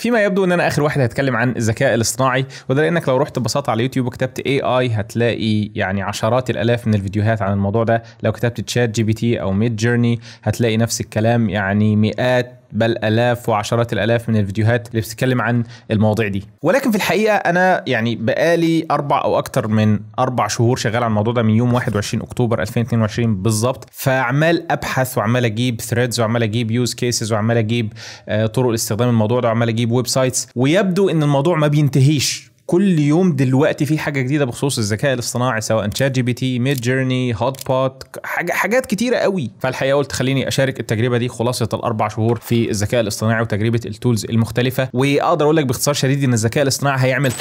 فيما يبدو ان انا اخر واحد هتكلم عن الذكاء الاصطناعي وده لانك لو رحت ببساطه على يوتيوب وكتبت اي اي هتلاقي يعني عشرات الالاف من الفيديوهات عن الموضوع ده لو كتبت تشات جي بي تي او ميد جيرني هتلاقي نفس الكلام يعني مئات بل الاف وعشرات الالاف من الفيديوهات اللي بتتكلم عن المواضيع دي ولكن في الحقيقه انا يعني بقالي اربع او اكتر من اربع شهور شغال على الموضوع ده من يوم 21 اكتوبر 2022 بالظبط فعمال ابحث وعمال اجيب ثريدز وعمال اجيب يوز كيسز وعمال اجيب آه، طرق استخدام الموضوع ده وعمال اجيب ويب سايتس ويبدو ان الموضوع ما بينتهيش كل يوم دلوقتي في حاجه جديده بخصوص الذكاء الاصطناعي سواء شات جي بي تي ميد جيرني هوت بوت حاجة حاجات كتيره قوي فالحقيقه قلت خليني اشارك التجربه دي خلاصه الاربع شهور في الذكاء الاصطناعي وتجربه التولز المختلفه واقدر اقول لك باختصار شديد ان الذكاء الاصطناعي هيعمل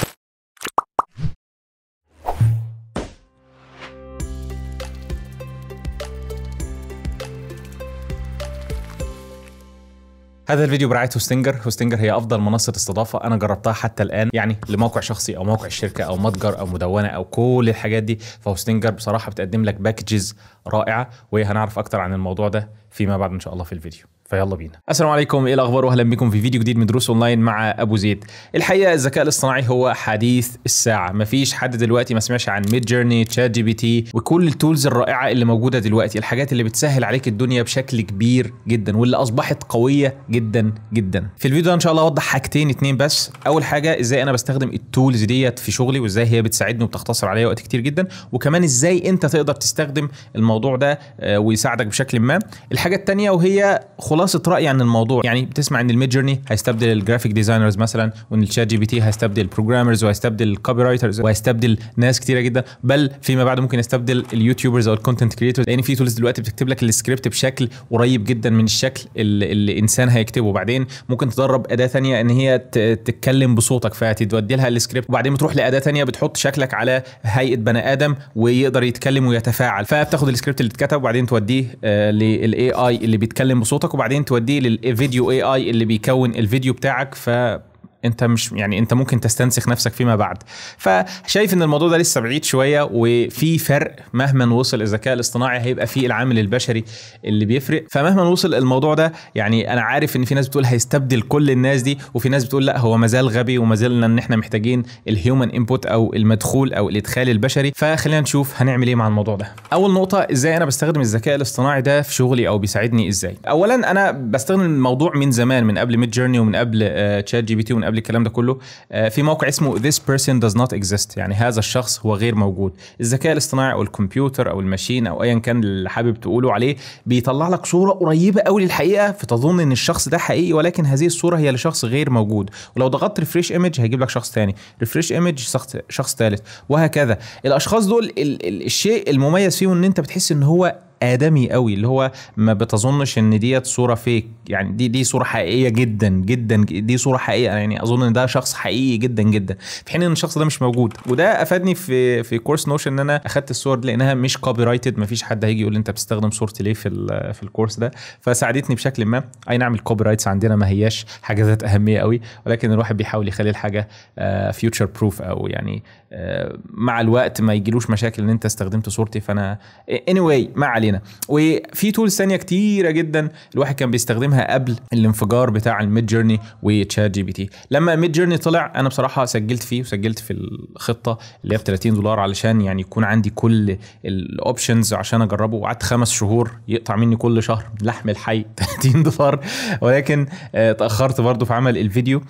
هذا الفيديو برعايه هوستنجر هوستنجر هي افضل منصه استضافه انا جربتها حتى الان يعني لموقع شخصي او موقع الشركه او متجر او مدونه او كل الحاجات دي فهوستنجر بصراحه بتقدم لك باكجز رائعه وهنعرف اكتر عن الموضوع ده فيما بعد ان شاء الله في الفيديو فيلا بينا السلام عليكم ايه الاخبار واهلا بكم في فيديو جديد من دروس اونلاين مع ابو زيد الحقيقه الذكاء الاصطناعي هو حديث الساعه مفيش حد دلوقتي ما سمعش عن ميد جيرني تشات جي بي تي وكل التولز الرائعه اللي موجوده دلوقتي الحاجات اللي بتسهل عليك الدنيا بشكل كبير جدا واللي اصبحت قويه جدا جدا في الفيديو ده ان شاء الله اوضح حاجتين اتنين بس اول حاجه ازاي انا بستخدم التولز ديت في شغلي وازاي هي بتساعدني وبتختصر عليا وقت كتير جدا وكمان ازاي انت تقدر تستخدم الموضوع ده آه، ويساعدك بشكل ما الحاجه الثانيه وهي خلاصه رايي عن الموضوع يعني بتسمع ان الميد جيرني هيستبدل الجرافيك ديزاينرز مثلا وان الشات جي بي تي هيستبدل البروجرامرز وهيستبدل الكوبي رايترز وهيستبدل ناس كتيره جدا بل فيما بعد ممكن يستبدل اليوتيوبرز او الكونتنت كريتورز لان في تولز دلوقتي بتكتب لك السكريبت بشكل قريب جدا من الشكل اللي اللي الانسان هيكتبه وبعدين ممكن تدرب اداه ثانيه ان هي ت- تتكلم بصوتك فتودي لها السكريبت وبعدين بتروح لاداه ثانيه بتحط شكلك على هيئه بني ادم ويقدر يتكلم ويتفاعل فبتاخد السكريبت اللي اتكتب وبعدين توديه للاي اي اللي بيتكلم بصوتك وبعدين توديه للفيديو اي اي اللي بيكون الفيديو بتاعك ف انت مش يعني انت ممكن تستنسخ نفسك فيما بعد فشايف ان الموضوع ده لسه بعيد شويه وفي فرق مهما وصل الذكاء الاصطناعي هيبقى فيه العامل البشري اللي بيفرق فمهما وصل الموضوع ده يعني انا عارف ان في ناس بتقول هيستبدل كل الناس دي وفي ناس بتقول لا هو مازال غبي وما زلنا ان احنا محتاجين الهيومن انبوت او المدخول او الادخال البشري فخلينا نشوف هنعمل ايه مع الموضوع ده اول نقطه ازاي انا بستخدم الذكاء الاصطناعي ده في شغلي او بيساعدني ازاي اولا انا بستخدم الموضوع من زمان من قبل ميد جيرني ومن قبل تشات جي بي تي ومن قبل الكلام ده كله آه، في موقع اسمه this person does not exist يعني هذا الشخص هو غير موجود الذكاء الاصطناعي او الكمبيوتر او الماشين او ايا كان اللي حابب تقوله عليه بيطلع لك صوره قريبه قوي للحقيقه فتظن ان الشخص ده حقيقي ولكن هذه الصوره هي لشخص غير موجود ولو ضغطت ريفريش ايمج هيجيب لك شخص تاني ريفريش ايمج شخص شخص ثالث وهكذا الاشخاص دول ال ال الشيء المميز فيهم ان انت بتحس ان هو ادمي قوي اللي هو ما بتظنش ان ديت صوره فيك يعني دي دي صوره حقيقيه جدا جدا دي صوره حقيقيه يعني اظن ان ده شخص حقيقي جدا جدا في حين ان الشخص ده مش موجود وده افادني في في كورس نوشن ان انا اخدت الصور دي لانها مش كوبي رايتد ما فيش حد هيجي يقول لي انت بتستخدم صورتي ليه في ال- في الكورس ده فساعدتني بشكل ما اي نعم الكوبي رايتس عندنا ما هياش حاجه ذات اهميه قوي ولكن الواحد بيحاول يخلي الحاجه فيوتشر بروف او يعني آه، مع الوقت ما يجيلوش مشاكل ان انت استخدمت صورتي فانا anyway ما علينا وفي تولز ثانيه كتيره جدا الواحد كان بيستخدمها قبل الانفجار بتاع الميد جيرني وتشات جي بي تي لما الميد جيرني طلع انا بصراحه سجلت فيه وسجلت في الخطه اللي هي ب 30 دولار علشان يعني يكون عندي كل الاوبشنز عشان اجربه وقعدت خمس شهور يقطع مني كل شهر لحم الحي 30 دولار ولكن آه، تاخرت برضو في عمل الفيديو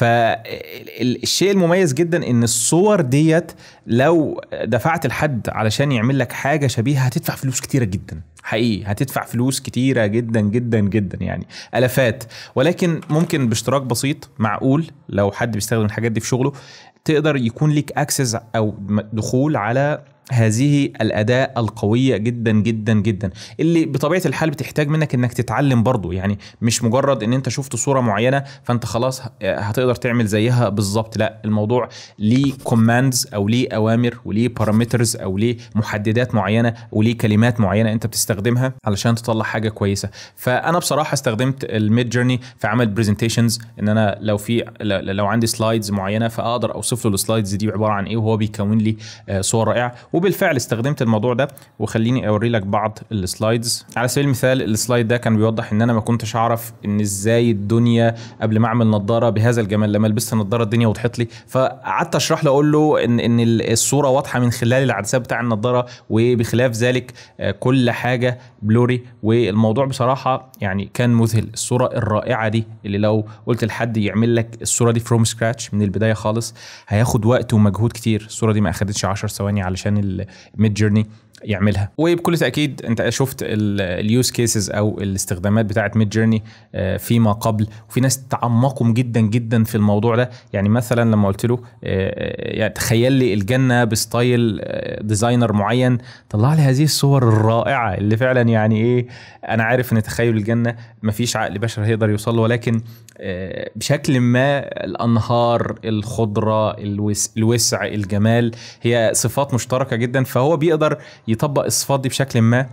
فالشيء المميز جدا ان الصور ديت لو دفعت لحد علشان يعمل لك حاجه شبيهه هتدفع فلوس كتيره جدا حقيقي هتدفع فلوس كتيره جدا جدا جدا يعني الافات ولكن ممكن باشتراك بسيط معقول لو حد بيستخدم الحاجات دي في شغله تقدر يكون ليك اكسس او دخول على هذه الاداه القويه جدا جدا جدا اللي بطبيعه الحال بتحتاج منك انك تتعلم برضو يعني مش مجرد ان انت شفت صوره معينه فانت خلاص هتقدر تعمل زيها بالظبط لا الموضوع ليه كوماندز او ليه اوامر وليه بارامترز او ليه محددات معينه وليه كلمات معينه انت بتستخدمها علشان تطلع حاجه كويسه فانا بصراحه استخدمت الميد جيرني في عمل برزنتيشنز ان انا لو في لو عندي سلايدز معينه فاقدر اوصف له السلايدز دي عباره عن ايه وهو بيكون لي آه، صور رائعه وبالفعل استخدمت الموضوع ده وخليني اوري لك بعض السلايدز على سبيل المثال السلايد ده كان بيوضح ان انا ما كنتش اعرف ان ازاي الدنيا قبل ما اعمل نظاره بهذا الجمال لما لبست النظاره الدنيا وضحت لي فقعدت اشرح له اقول له ان ان الصوره واضحه من خلال العدسات بتاع النظاره وبخلاف ذلك آه، كل حاجه بلوري والموضوع بصراحه يعني كان مذهل الصوره الرائعه دي اللي لو قلت لحد يعمل لك الصوره دي فروم سكراتش من البدايه خالص هياخد وقت ومجهود كتير الصوره دي ما اخدتش 10 ثواني علشان الميد جيرني يعملها وبكل تاكيد انت شفت اليوز كيسز او الاستخدامات بتاعه ميد جيرني فيما قبل وفي ناس تعمقوا جدا جدا في الموضوع ده يعني مثلا لما قلت له آه، يعني تخيل لي الجنه بستايل ديزاينر معين طلع لي هذه الصور الرائعه اللي فعلا يعني ايه انا عارف ان تخيل الجنه مفيش عقل بشر هيقدر يوصل له ولكن آه، بشكل ما الانهار الخضره الوسع الجمال هي صفات مشتركه جدا فهو بيقدر يطبق الصفات دي بشكل ما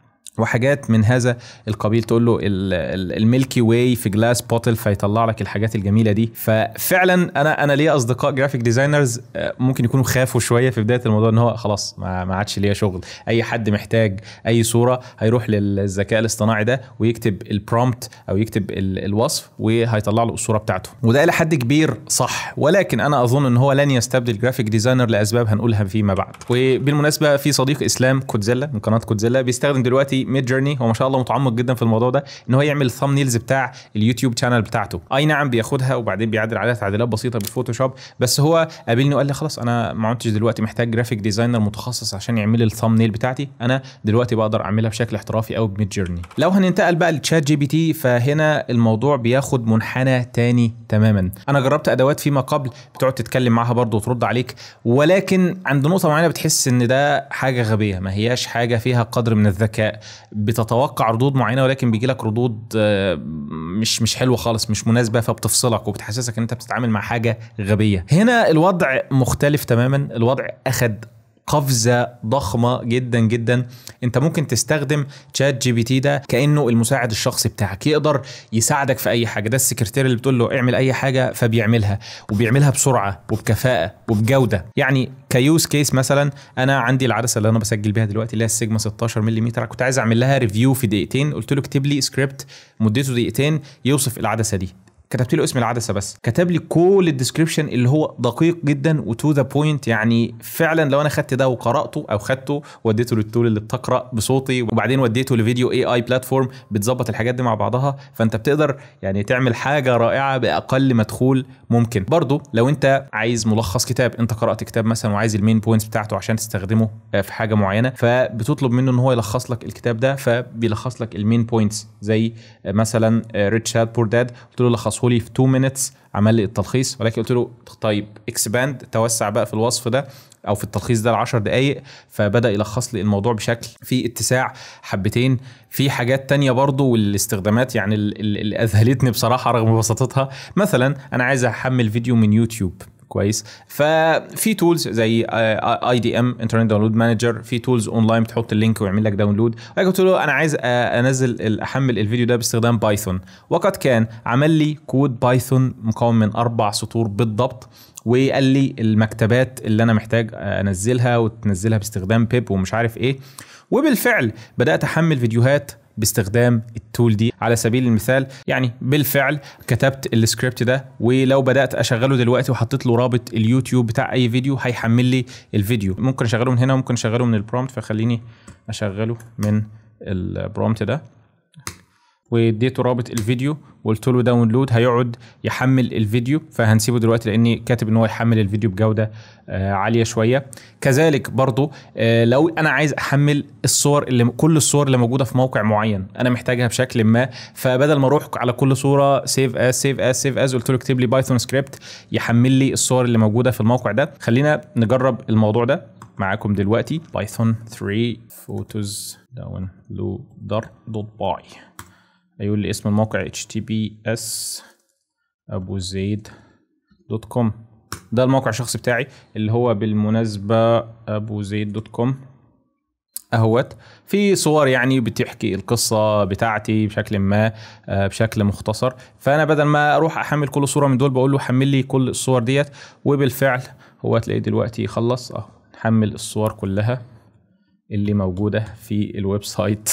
وحاجات من هذا القبيل تقول له الميلكي واي في جلاس بوتل فيطلع لك الحاجات الجميله دي ففعلا انا انا ليا اصدقاء جرافيك ديزاينرز آه، ممكن يكونوا خافوا شويه في بدايه الموضوع ان هو خلاص ما عادش ليا شغل اي حد محتاج اي صوره هيروح للذكاء الاصطناعي ده ويكتب البرومبت او يكتب الوصف وهيطلع له الصوره بتاعته وده الى حد كبير صح ولكن انا اظن ان هو لن يستبدل جرافيك ديزاينر لاسباب هنقولها فيما بعد وبالمناسبه في صديق اسلام كودزيلا من قناه كودزيلا بيستخدم دلوقتي ميد جيرني هو ما شاء الله متعمق جدا في الموضوع ده ان هو يعمل الثامنيلز بتاع اليوتيوب شانل بتاعته اي نعم بياخدها وبعدين بيعدل عليها تعديلات بسيطه بالفوتوشوب بس هو قابلني وقال لي خلاص انا ما عدتش دلوقتي محتاج جرافيك ديزاينر متخصص عشان يعمل لي الثامنيل بتاعتي انا دلوقتي بقدر اعملها بشكل احترافي او بميد جيرني لو هننتقل بقى لتشات جي بي تي فهنا الموضوع بياخد منحنى تاني تماما انا جربت ادوات فيما قبل بتقعد تتكلم معاها برضه وترد عليك ولكن عند نقطه معينه بتحس ان ده حاجه غبيه ما هياش حاجه فيها قدر من الذكاء بتتوقع بتتوقع ردود معينه ولكن بيجي لك ردود آه، مش مش حلوه خالص مش مناسبه فبتفصلك وبتحسسك ان انت بتتعامل مع حاجه غبيه هنا الوضع مختلف تماما الوضع اخد قفزه ضخمه جدا جدا انت ممكن تستخدم تشات جي بي تي ده كانه المساعد الشخصي بتاعك يقدر يساعدك في اي حاجه ده السكرتير اللي بتقول له اعمل اي حاجه فبيعملها وبيعملها بسرعه وبكفاءه وبجوده يعني كيوز كيس مثلا انا عندي العدسه اللي انا بسجل بيها دلوقتي اللي هي السيجما 16 ملم كنت عايز اعمل لها ريفيو في دقيقتين قلت له اكتب لي سكريبت مدته دقيقتين يوصف العدسه دي كتبت له اسم العدسه بس كتب لي كل الديسكربشن اللي هو دقيق جدا وتو ذا بوينت يعني فعلا لو انا خدت ده وقراته او خدته وديته للتول اللي بتقرا بصوتي وبعدين وديته لفيديو اي اي بلاتفورم بتظبط الحاجات دي مع بعضها فانت بتقدر يعني تعمل حاجه رائعه باقل مدخول ممكن برضو لو انت عايز ملخص كتاب انت قرات كتاب مثلا وعايز المين بوينتس بتاعته عشان تستخدمه في حاجه معينه فبتطلب منه ان هو يلخص لك الكتاب ده فبيلخص لك المين بوينتس زي مثلا ريتش هاد بور داد قلت له لخصه لي في 2 مينتس عمل لي التلخيص ولكن قلت له طيب اكسباند توسع بقى في الوصف ده او في التلخيص ده ل 10 دقائق فبدا يلخص لي الموضوع بشكل في اتساع حبتين في حاجات تانية برضو والاستخدامات يعني اللي اذهلتني بصراحه رغم بساطتها مثلا انا عايز احمل فيديو من يوتيوب كويس ففي تولز زي اي دي ام انترنت داونلود مانجر في تولز اونلاين بتحط اللينك ويعمل لك داونلود قلت له انا عايز انزل احمل الفيديو ده باستخدام بايثون وقد كان عمل لي كود بايثون مكون من اربع سطور بالضبط وقال لي المكتبات اللي انا محتاج انزلها وتنزلها باستخدام بيب ومش عارف ايه وبالفعل بدات احمل فيديوهات باستخدام التول دي على سبيل المثال يعني بالفعل كتبت السكريبت ده ولو بدات اشغله دلوقتي وحطيت له رابط اليوتيوب بتاع اي فيديو هيحمل لي الفيديو ممكن اشغله من هنا وممكن اشغله من البرومت فخليني اشغله من البرومت ده واديته رابط الفيديو وقلت له داونلود هيقعد يحمل الفيديو فهنسيبه دلوقتي لاني كاتب ان هو يحمل الفيديو بجوده آه عاليه شويه كذلك برضو آه لو انا عايز احمل الصور اللي كل الصور اللي موجوده في موقع معين انا محتاجها بشكل ما فبدل ما اروح على كل صوره سيف از سيف از سيف از قلت له اكتب لي بايثون سكريبت يحمل لي الصور اللي موجوده في الموقع ده خلينا نجرب الموضوع ده معاكم دلوقتي بايثون 3 فوتوز داونلودر دوت باي هيقول لي اسم الموقع https ابو زيد دوت كوم ده الموقع الشخصي بتاعي اللي هو بالمناسبة ابو زيد دوت كوم اهوت في صور يعني بتحكي القصة بتاعتي بشكل ما بشكل مختصر فانا بدل ما اروح احمل كل صورة من دول بقول له حمل لي كل الصور ديت وبالفعل هو تلاقيه دلوقتي خلص اهو حمل الصور كلها اللي موجوده في الويب سايت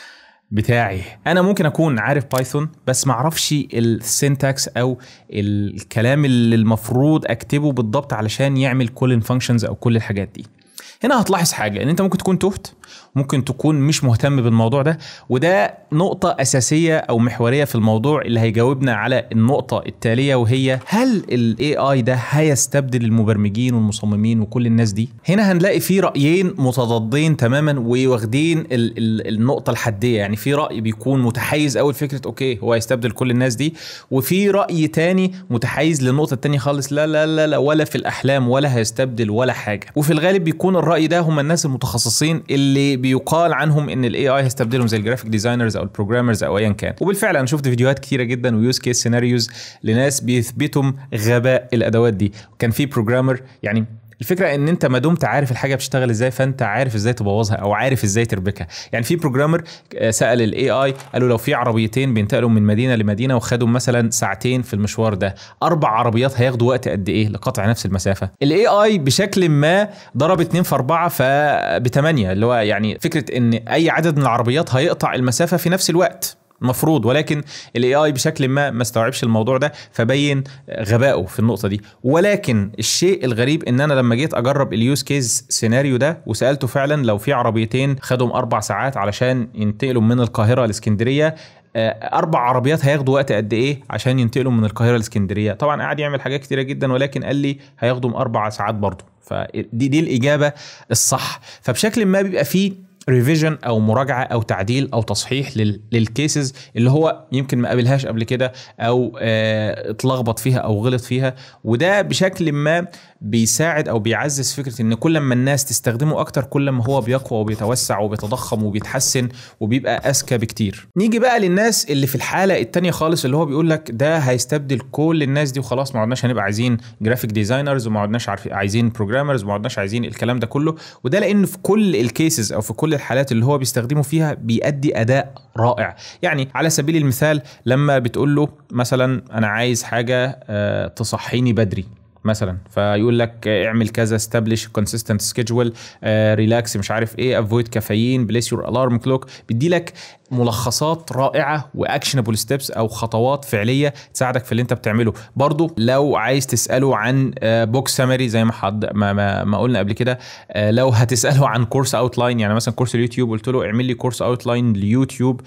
بتاعي انا ممكن اكون عارف بايثون بس ما اعرفش السنتكس او الكلام اللي المفروض اكتبه بالضبط علشان يعمل كل الفانكشنز او كل الحاجات دي هنا هتلاحظ حاجه ان انت ممكن تكون تهت ممكن تكون مش مهتم بالموضوع ده وده نقطة أساسية أو محورية في الموضوع اللي هيجاوبنا على النقطة التالية وهي هل ال AI ده هيستبدل المبرمجين والمصممين وكل الناس دي؟ هنا هنلاقي في رأيين متضادين تماما وواخدين ال ال النقطة الحدية يعني في رأي بيكون متحيز أول فكرة أوكي هو هيستبدل كل الناس دي وفي رأي تاني متحيز للنقطة التانية خالص لا لا لا لا ولا في الأحلام ولا هيستبدل ولا حاجة وفي الغالب بيكون الرأي ده هم الناس المتخصصين اللي بيقال عنهم ان الاي اي هيستبدلهم زي الجرافيك ديزاينرز او البروجرامرز او ايا كان وبالفعل انا شفت فيديوهات كتيره جدا ويوز كيس سيناريوز لناس بيثبتوا غباء الادوات دي وكان في بروجرامر يعني الفكره ان انت ما دمت عارف الحاجه بتشتغل ازاي فانت عارف ازاي تبوظها او عارف ازاي تربكها يعني في بروجرامر سال الاي اي قالوا لو في عربيتين بينتقلوا من مدينه لمدينه وخدوا مثلا ساعتين في المشوار ده اربع عربيات هياخدوا وقت قد ايه لقطع نفس المسافه الاي اي بشكل ما ضرب 2 في 4 ب 8 اللي هو يعني فكره ان اي عدد من العربيات هيقطع المسافه في نفس الوقت مفروض ولكن الاي اي بشكل ما ما استوعبش الموضوع ده فبين غبائه في النقطه دي ولكن الشيء الغريب ان انا لما جيت اجرب اليوز كيس سيناريو ده وسالته فعلا لو في عربيتين خدهم اربع ساعات علشان ينتقلوا من القاهره لاسكندريه اربع عربيات هياخدوا وقت قد ايه عشان ينتقلوا من القاهره لاسكندريه طبعا قاعد يعمل حاجات كتيره جدا ولكن قال لي هياخدوا اربع ساعات برضه فدي دي الاجابه الصح فبشكل ما بيبقى فيه ريفيجن او مراجعه او تعديل او تصحيح للكيسز اللي هو يمكن ما قابلهاش قبل كده او اه اتلخبط فيها او غلط فيها وده بشكل ما بيساعد او بيعزز فكره ان كل ما الناس تستخدمه اكتر كل ما هو بيقوى وبيتوسع وبيتضخم وبيتحسن وبيبقى اذكى بكتير نيجي بقى للناس اللي في الحاله التانية خالص اللي هو بيقول لك ده هيستبدل كل الناس دي وخلاص ما عدناش هنبقى عايزين جرافيك ديزاينرز وما عدناش عايزين بروجرامرز وما عدناش عايزين الكلام ده كله وده لان في كل الكيسز او في كل الحالات اللي هو بيستخدمه فيها بيأدي اداء رائع يعني على سبيل المثال لما بتقول له مثلا انا عايز حاجه تصحيني بدري مثلا فيقول لك اعمل كذا استبلش كونسيستنت سكيدجول ريلاكس مش عارف ايه افويد كافيين بليس يور الارم كلوك بيدي لك ملخصات رائعه واكشنبل ستيبس او خطوات فعليه تساعدك في اللي انت بتعمله برضو لو عايز تساله عن بوك سامري زي ما حد ما, ما, ما قلنا قبل كده لو هتساله عن كورس اوت لاين يعني مثلا كورس اليوتيوب قلت له اعمل لي كورس اوت لاين ليوتيوب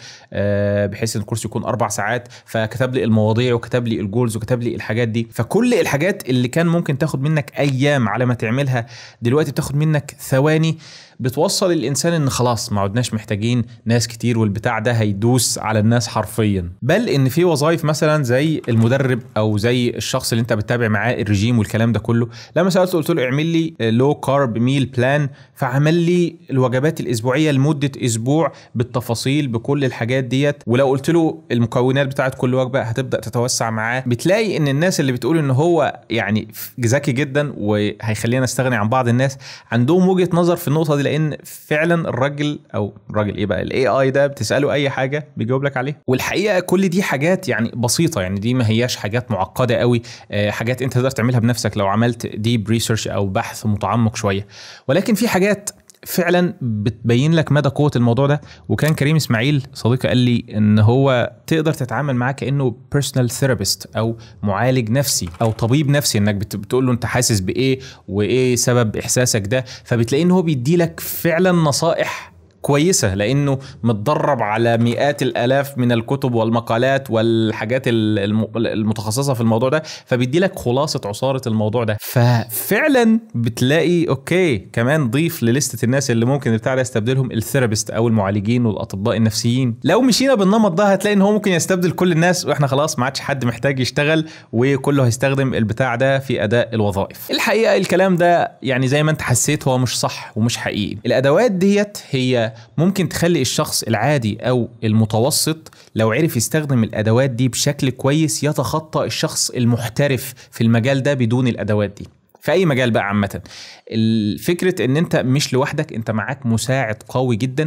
بحيث ان الكورس يكون اربع ساعات فكتب لي المواضيع وكتب لي الجولز وكتب لي الحاجات دي فكل الحاجات اللي كان ممكن تاخد منك ايام على ما تعملها دلوقتي بتاخد منك ثواني بتوصل الانسان ان خلاص ما عدناش محتاجين ناس كتير والبتاع ده هيدوس على الناس حرفيا بل ان في وظائف مثلا زي المدرب او زي الشخص اللي انت بتتابع معاه الرجيم والكلام ده كله لما سالته قلت له اعمل لي لو كارب ميل بلان فعمل لي الوجبات الاسبوعيه لمده اسبوع بالتفاصيل بكل الحاجات ديت ولو قلت له المكونات بتاعت كل وجبه هتبدا تتوسع معاه بتلاقي ان الناس اللي بتقول ان هو يعني ذكي جدا وهيخلينا نستغني عن بعض الناس عندهم وجهه نظر في النقطه دي لان فعلا الراجل او الراجل ايه بقى الاي اي ده بتساله اي حاجه بيجاوب لك عليه والحقيقه كل دي حاجات يعني بسيطه يعني دي ما هياش حاجات معقده قوي حاجات انت تقدر تعملها بنفسك لو عملت ديب ريسيرش او بحث متعمق شويه ولكن في حاجات فعلا بتبين لك مدى قوه الموضوع ده وكان كريم اسماعيل صديقي قال لي ان هو تقدر تتعامل معاه كانه بيرسونال ثيرابيست او معالج نفسي او طبيب نفسي انك بتقول له انت حاسس بايه وايه سبب احساسك ده فبتلاقيه ان هو بيدي لك فعلا نصائح كويسه لانه متدرب على مئات الالاف من الكتب والمقالات والحاجات المتخصصه في الموضوع ده فبيدي لك خلاصه عصاره الموضوع ده ففعلا بتلاقي اوكي كمان ضيف لليسته الناس اللي ممكن البتاع ده يستبدلهم الثيرابيست او المعالجين والاطباء النفسيين لو مشينا بالنمط ده هتلاقي ان هو ممكن يستبدل كل الناس واحنا خلاص ما عادش حد محتاج يشتغل وكله هيستخدم البتاع ده في اداء الوظائف الحقيقه الكلام ده يعني زي ما انت حسيت هو مش صح ومش حقيقي الادوات ديت هي ممكن تخلي الشخص العادي او المتوسط لو عرف يستخدم الادوات دي بشكل كويس يتخطى الشخص المحترف في المجال ده بدون الادوات دي في اي مجال بقى عامه الفكره ان انت مش لوحدك انت معاك مساعد قوي جدا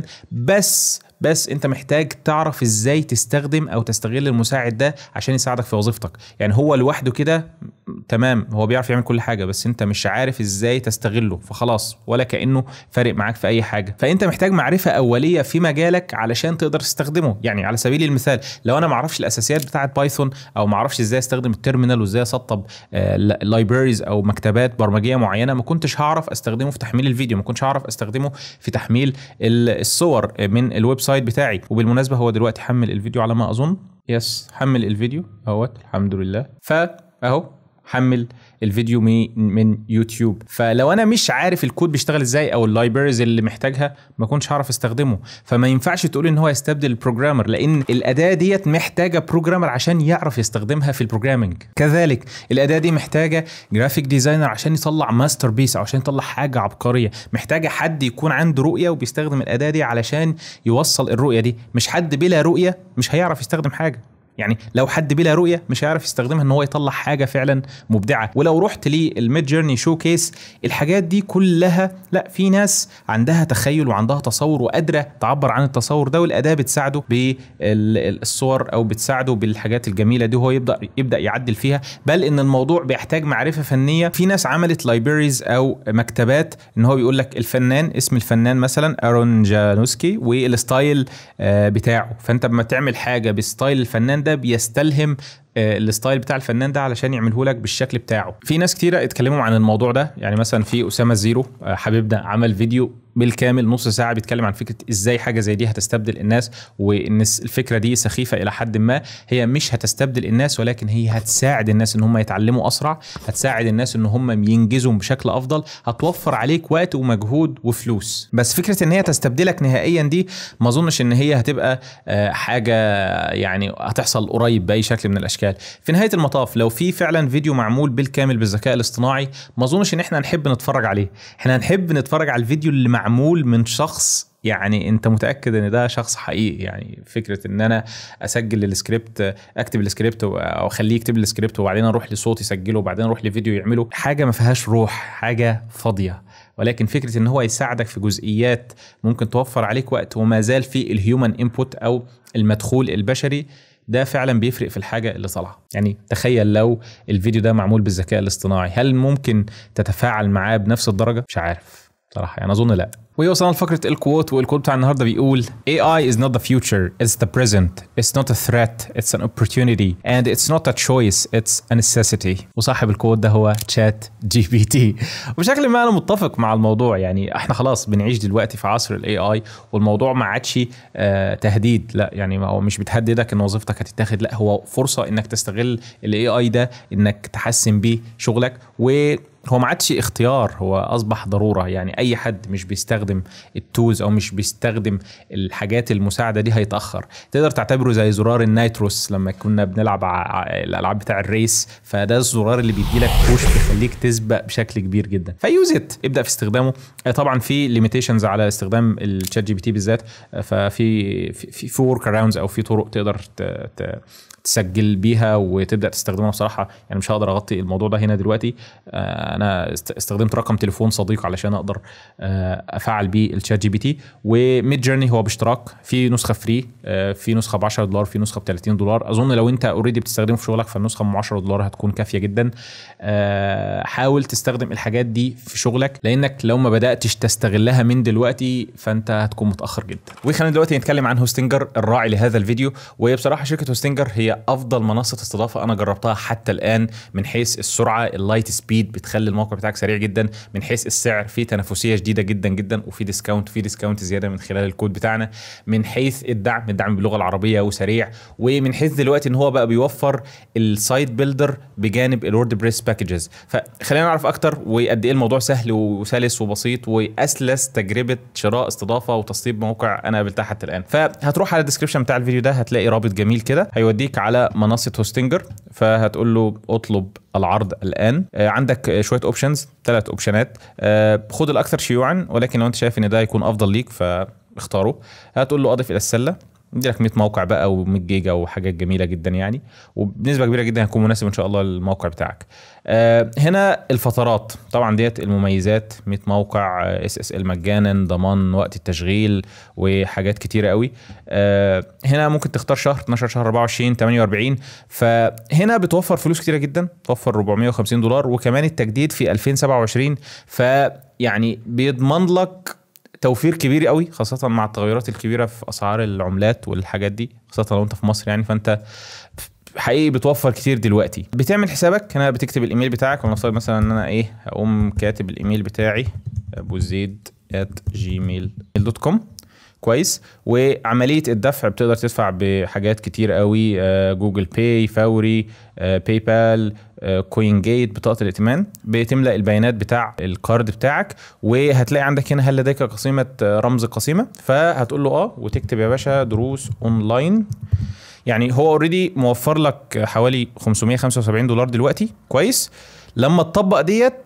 بس بس انت محتاج تعرف ازاي تستخدم او تستغل المساعد ده عشان يساعدك في وظيفتك يعني هو لوحده كده تمام هو بيعرف يعمل كل حاجه بس انت مش عارف ازاي تستغله فخلاص ولا كانه فارق معاك في اي حاجه فانت محتاج معرفه اوليه في مجالك علشان تقدر تستخدمه يعني على سبيل المثال لو انا ما اعرفش الاساسيات بتاعه بايثون او ما اعرفش ازاي استخدم التيرمينال وازاي اسطب لايبريز او مكتبات برمجيه معينه ما كنتش هعرف استخدمه في تحميل الفيديو ما كنتش هعرف استخدمه في تحميل الصور من الويب سايت بتاعي وبالمناسبه هو دلوقتي حمل الفيديو على ما اظن يس حمل الفيديو اهوت الحمد لله فاهو حمل الفيديو من يوتيوب فلو انا مش عارف الكود بيشتغل ازاي او اللايبرز اللي محتاجها ما كنتش هعرف استخدمه فما ينفعش تقول ان هو يستبدل البروجرامر لان الاداه ديت محتاجه بروجرامر عشان يعرف يستخدمها في البروجرامنج كذلك الاداه دي محتاجه جرافيك ديزاينر عشان يطلع ماستر بيس او عشان يطلع حاجه عبقريه محتاجه حد يكون عنده رؤيه وبيستخدم الاداه دي علشان يوصل الرؤيه دي مش حد بلا رؤيه مش هيعرف يستخدم حاجه يعني لو حد بلا رؤيه مش هيعرف يستخدمها ان هو يطلع حاجه فعلا مبدعه ولو رحت للميد جيرني شو كيس الحاجات دي كلها لا في ناس عندها تخيل وعندها تصور وقادره تعبر عن التصور ده والاداه بتساعده بالصور او بتساعده بالحاجات الجميله دي وهو يبدا يبدا يعدل فيها بل ان الموضوع بيحتاج معرفه فنيه في ناس عملت لايبريز او مكتبات ان هو بيقول لك الفنان اسم الفنان مثلا ارون جانوسكي والستايل بتاعه فانت لما تعمل حاجه بستايل الفنان ده بيستلهم الستايل بتاع الفنان ده علشان يعمله لك بالشكل بتاعه في ناس كتيره اتكلموا عن الموضوع ده يعني مثلا في اسامه زيرو حبيبنا عمل فيديو بالكامل نص ساعه بيتكلم عن فكره ازاي حاجه زي دي هتستبدل الناس وان الفكره دي سخيفه الى حد ما هي مش هتستبدل الناس ولكن هي هتساعد الناس ان هم يتعلموا اسرع هتساعد الناس ان هم ينجزوا بشكل افضل هتوفر عليك وقت ومجهود وفلوس بس فكره ان هي تستبدلك نهائيا دي ما اظنش ان هي هتبقى حاجه يعني هتحصل قريب باي شكل من الاشكال في نهايه المطاف لو في فعلا فيديو معمول بالكامل بالذكاء الاصطناعي ما اظنش ان احنا نحب نتفرج عليه احنا هنحب نتفرج على الفيديو اللي معمول من شخص يعني انت متاكد ان ده شخص حقيقي يعني فكره ان انا اسجل السكريبت اكتب السكريبت او اخليه يكتب السكريبت وبعدين اروح لصوت يسجله وبعدين اروح لفيديو يعمله حاجه ما فيهاش روح حاجه فاضيه ولكن فكره ان هو يساعدك في جزئيات ممكن توفر عليك وقت وما زال في الهيومن انبوت او المدخول البشري ده فعلا بيفرق في الحاجه اللي طالعه يعني تخيل لو الفيديو ده معمول بالذكاء الاصطناعي هل ممكن تتفاعل معاه بنفس الدرجه مش عارف صراحه يعني اظن لا ويوصلنا لفقره الكوت والكوت بتاع النهارده بيقول AI is not the future it's the present it's not a threat it's an opportunity and it's not a choice it's a necessity وصاحب الكوت ده هو تشات جي بي تي وبشكل ما انا متفق مع الموضوع يعني احنا خلاص بنعيش دلوقتي في عصر الاي اي والموضوع ما عادش آه تهديد لا يعني هو مش بتهددك ان وظيفتك هتتاخد لا هو فرصه انك تستغل الاي اي ده انك تحسن بيه شغلك و هو ما عادش اختيار هو اصبح ضروره يعني اي حد مش بيستخدم التوز او مش بيستخدم الحاجات المساعده دي هيتاخر تقدر تعتبره زي زرار النايتروس لما كنا بنلعب الالعاب بتاع الريس فده الزرار اللي بيدي لك بوش بيخليك تسبق بشكل كبير جدا فيوز ات ابدا في استخدامه طبعا في ليميتيشنز على استخدام الشات جي بي تي بالذات ففي في في ورك اراوندز او في طرق تقدر تسجل بيها وتبدا تستخدمها بصراحه يعني مش هقدر اغطي الموضوع ده هنا دلوقتي انا استخدمت رقم تليفون صديق علشان اقدر افعل بيه الشات جي بي تي وميد جيرني هو باشتراك في نسخه فري في نسخه ب 10 دولار في نسخه ب 30 دولار اظن لو انت اوريدي بتستخدمه في شغلك فالنسخه ب 10 دولار هتكون كافيه جدا حاول تستخدم الحاجات دي في شغلك لانك لو ما بداتش تستغلها من دلوقتي فانت هتكون متاخر جدا وخلينا دلوقتي نتكلم عن هوستنجر الراعي لهذا الفيديو وهي بصراحه شركه هوستنجر هي افضل منصه استضافه انا جربتها حتى الان من حيث السرعه اللايت سبيد بتخلي الموقع بتاعك سريع جدا من حيث السعر في تنافسيه شديده جدا جدا وفي ديسكاونت في ديسكاونت زياده من خلال الكود بتاعنا من حيث الدعم الدعم باللغه العربيه وسريع ومن حيث دلوقتي ان هو بقى بيوفر السايت بيلدر بجانب الورد بريس باكجز فخلينا نعرف اكتر وقد ايه الموضوع سهل وسلس وبسيط واسلس تجربه شراء استضافه وتسطيب موقع انا قابلتها حتى الان فهتروح على الديسكربشن بتاع الفيديو ده هتلاقي رابط جميل كده هيوديك على منصه هوستنجر فهتقول له اطلب العرض الان عندك شويه اوبشنز ثلاث اوبشنات خد الاكثر شيوعا ولكن لو انت شايف ان ده هيكون افضل ليك فاختاره هتقول له اضف الى السله يدي لك 100 موقع بقى و100 جيجا وحاجات جميله جدا يعني وبنسبه كبيره جدا هيكون مناسب ان شاء الله للموقع بتاعك آه هنا الفترات طبعا ديت المميزات 100 موقع اس اس ال مجانا ضمان وقت التشغيل وحاجات كتيره قوي آه هنا ممكن تختار شهر 12 شهر 24 48 فهنا بتوفر فلوس كتيره جدا توفر 450 دولار وكمان التجديد في 2027 فيعني بيضمن لك توفير كبير قوي خاصة مع التغيرات الكبيرة في أسعار العملات والحاجات دي خاصة لو أنت في مصر يعني فأنت حقيقي بتوفر كتير دلوقتي بتعمل حسابك هنا بتكتب الايميل بتاعك ونفترض مثلا ان انا ايه هقوم كاتب الايميل بتاعي ابو زيد at gmail.com كويس وعمليه الدفع بتقدر تدفع بحاجات كتير قوي آه، جوجل باي فوري آه، باي بال آه، كوين جيت بطاقه الائتمان بتملا البيانات بتاع الكارد بتاعك وهتلاقي عندك هنا هل لديك قسيمه آه، رمز قسيمه فهتقول له اه وتكتب يا باشا دروس اونلاين يعني هو اوريدي موفر لك حوالي 575 دولار دلوقتي كويس لما تطبق ديت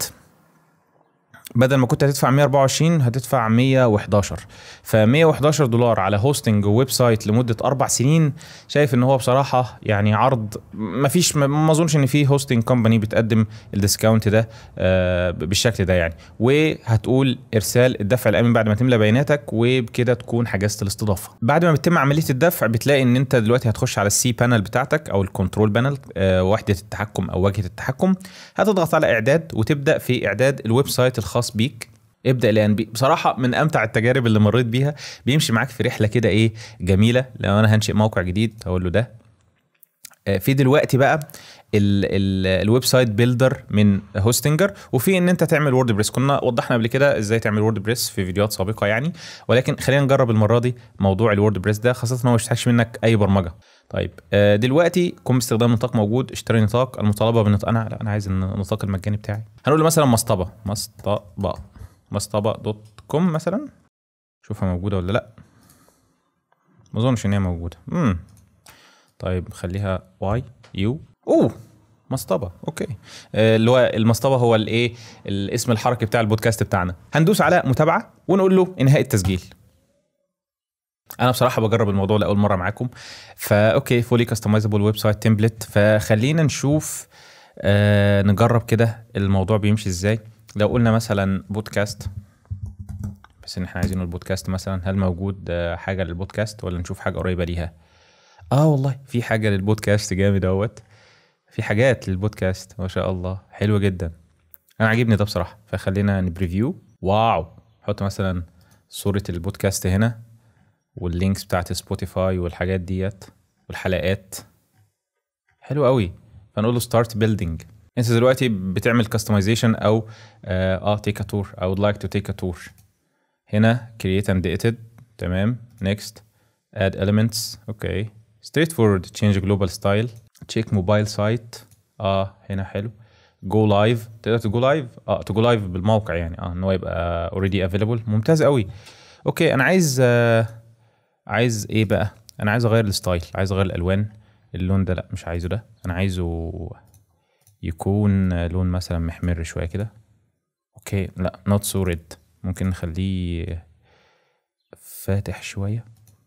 بدل ما كنت هتدفع 124 هتدفع 111 ف 111 دولار على هوستنج وويب سايت لمده اربع سنين شايف ان هو بصراحه يعني عرض ما فيش ما اظنش ان في هوستنج كومباني بتقدم الديسكاونت ده آه، بالشكل ده يعني وهتقول ارسال الدفع الامن بعد ما تملى بياناتك وبكده تكون حجزت الاستضافه بعد ما بتتم عمليه الدفع بتلاقي ان انت دلوقتي هتخش على السي بانل بتاعتك او الكنترول بانل وحده التحكم او واجهه التحكم هتضغط على اعداد وتبدا في اعداد الويب سايت الخاص بيك ابدا الان بي بصراحه من امتع التجارب اللي مريت بيها بيمشي معاك في رحله كده ايه جميله لو انا هنشئ موقع جديد هقول له ده آه، في دلوقتي بقى ال ال الويب سايت بيلدر من هوستنجر وفي ان انت تعمل وورد بريس كنا وضحنا قبل كده ازاي تعمل وورد بريس في فيديوهات سابقه يعني ولكن خلينا نجرب المره دي موضوع الوورد بريس ده خاصه ان هو مش محتاجش منك اي برمجه طيب آه، دلوقتي قم باستخدام نطاق موجود اشتري نطاق المطالبه بالنطاق انا لا انا عايز النطاق المجاني بتاعي هنقول له مثلا مصطبه مصطبه مصطبه دوت كوم مثلا شوفها موجوده ولا لا ما اظنش ان هي موجوده امم طيب خليها واي يو اوه مصطبه اوكي آه، اللي هو المصطبه هو الايه الاسم الحركي بتاع البودكاست بتاعنا هندوس على متابعه ونقول له انهاء التسجيل انا بصراحه بجرب الموضوع لاول مره معاكم فا اوكي فولي كاستمايزابل ويب سايت تمبلت فخلينا نشوف آه نجرب كده الموضوع بيمشي ازاي لو قلنا مثلا بودكاست بس ان احنا عايزين البودكاست مثلا هل موجود آه، حاجه للبودكاست ولا نشوف حاجه قريبه ليها اه والله في حاجه للبودكاست جامد اهوت في حاجات للبودكاست ما شاء الله حلوه جدا انا عاجبني ده بصراحه فخلينا نبريفيو واو حط مثلا صوره البودكاست هنا واللينكس بتاعت سبوتيفاي والحاجات ديت والحلقات حلو قوي فنقول له ستارت بيلدينج انت دلوقتي بتعمل كاستمايزيشن او اه تيك ا تور I would like to take a tour هنا create and edit تمام next add elements اوكي straightforward change global style check mobile site اه هنا حلو جو لايف تقدر تجو لايف اه تجو لايف بالموقع يعني اه ان هو يبقى اوريدي افيلبل ممتاز قوي اوكي انا عايز آه عايز ايه بقى انا عايز اغير الستايل عايز اغير الالوان اللون ده لا مش عايزه ده انا عايزه يكون لون مثلا محمر شويه كده اوكي لا نوت سو ريد ممكن نخليه فاتح شويه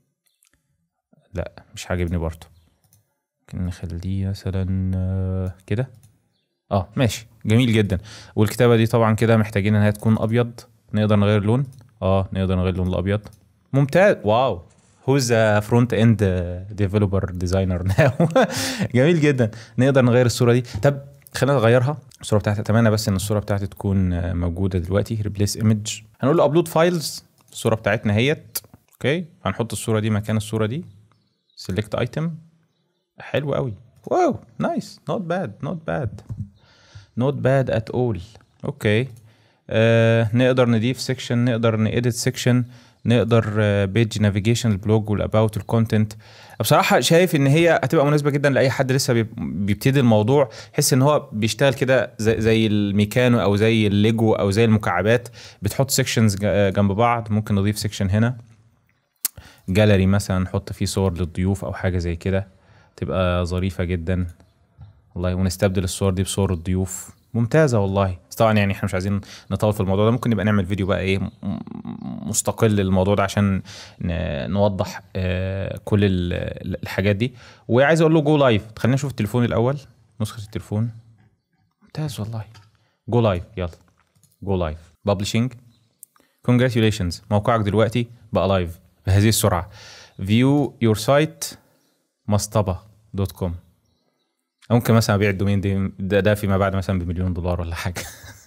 لا مش عاجبني برضه ممكن نخليه مثلا آه، كده اه ماشي جميل جدا والكتابه دي طبعا كده محتاجين انها تكون ابيض نقدر نغير اللون اه نقدر نغير اللون الابيض ممتاز واو who's a front end developer designer now جميل جدا نقدر نغير الصوره دي طب خلينا نغيرها الصوره بتاعتي اتمنى بس ان الصوره بتاعتي تكون آه، موجوده دلوقتي ريبليس ايمج هنقول له ابلود فايلز الصوره بتاعتنا اهيت اوكي هنحط الصوره دي مكان الصوره دي سيلكت ايتم حلو قوي واو نايس نوت باد نوت باد نوت باد ات اول اوكي آه نقدر نضيف سيكشن نقدر نإديت سيكشن نقدر بيج نافيجيشن البلوج والاباوت الكونتنت بصراحه شايف ان هي هتبقى مناسبه جدا لاي حد لسه بيب- بيبتدي الموضوع يحس ان هو بيشتغل كده زي, زي الميكانو او زي الليجو او زي المكعبات بتحط سيكشنز جنب بعض ممكن نضيف سيكشن هنا جاليري مثلا نحط فيه صور للضيوف او حاجه زي كده تبقى ظريفه جدا والله ونستبدل الصور دي بصور الضيوف ممتازه والله بس طبعا يعني احنا مش عايزين نطول في الموضوع ده ممكن نبقى نعمل فيديو بقى ايه م- م- مستقل للموضوع ده عشان ن- نوضح آه، كل ال- الحاجات دي وعايز اقول له جو لايف خلينا نشوف التليفون الاول نسخه التليفون ممتاز والله جو لايف يلا جو لايف ببلشنج كونجراتيوليشنز موقعك دلوقتي بقى لايف بهذه السرعه فيو يور سايت مصطبه دوت كوم ممكن مثلا ابيع الدومين دي ده, ده فيما بعد مثلا بمليون دولار ولا حاجه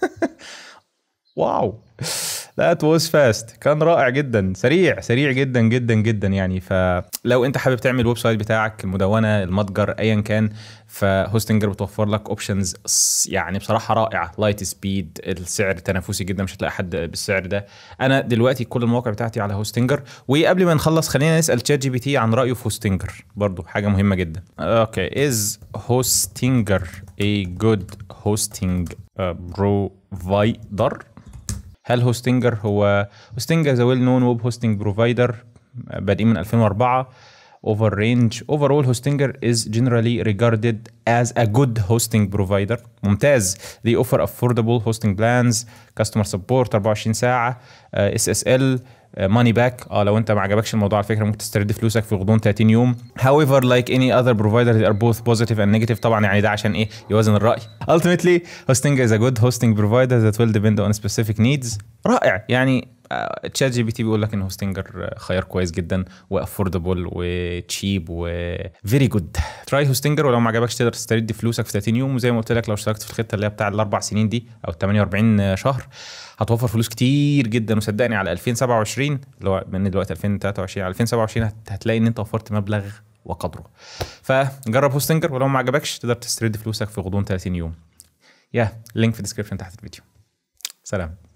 واو ذات واز فاست كان رائع جدا سريع سريع جدا جدا جدا يعني فلو انت حابب تعمل ويب سايت بتاعك المدونه المتجر ايا كان فهوستنجر بتوفر لك اوبشنز يعني بصراحه رائعه لايت سبيد السعر تنافسي جدا مش هتلاقي حد بالسعر ده انا دلوقتي كل المواقع بتاعتي على هوستنجر وقبل ما نخلص خلينا نسال تشات جي بي تي عن رايه في هوستنجر برضو حاجه مهمه جدا اوكي از هوستنجر a good hosting uh, provider هل هوستنجر هو هوستنجر از ويل نون ويب هوستنج بروفايدر بادئين من 2004 over range overall hostinger is generally regarded as a good hosting provider ممتاز they offer affordable hosting plans customer support 24 ساعة uh, SSL ماني باك اه لو انت ما عجبكش الموضوع على فكره ممكن تسترد فلوسك في غضون 30 يوم however like any other provider they are both positive and negative طبعا يعني ده عشان ايه يوازن الراي ultimately hosting is a good hosting provider that will depend on specific needs رائع يعني تشات جي بي تي بيقول لك ان هوستنجر خيار كويس جدا وافوردبل وتشيب وفيري جود تراي هوستنجر ولو ما عجبكش تقدر تسترد فلوسك في 30 يوم وزي ما قلت لك لو اشتركت في الخطه اللي هي بتاع الاربع سنين دي او 48 شهر هتوفر فلوس كتير جدا وصدقني على 2027 اللي هو من دلوقتي 2023 على 2027 هت- هتلاقي ان انت وفرت مبلغ وقدره فجرب هوستنجر ولو ما عجبكش تقدر تسترد فلوسك في غضون 30 يوم يا لينك في الديسكربشن تحت الفيديو سلام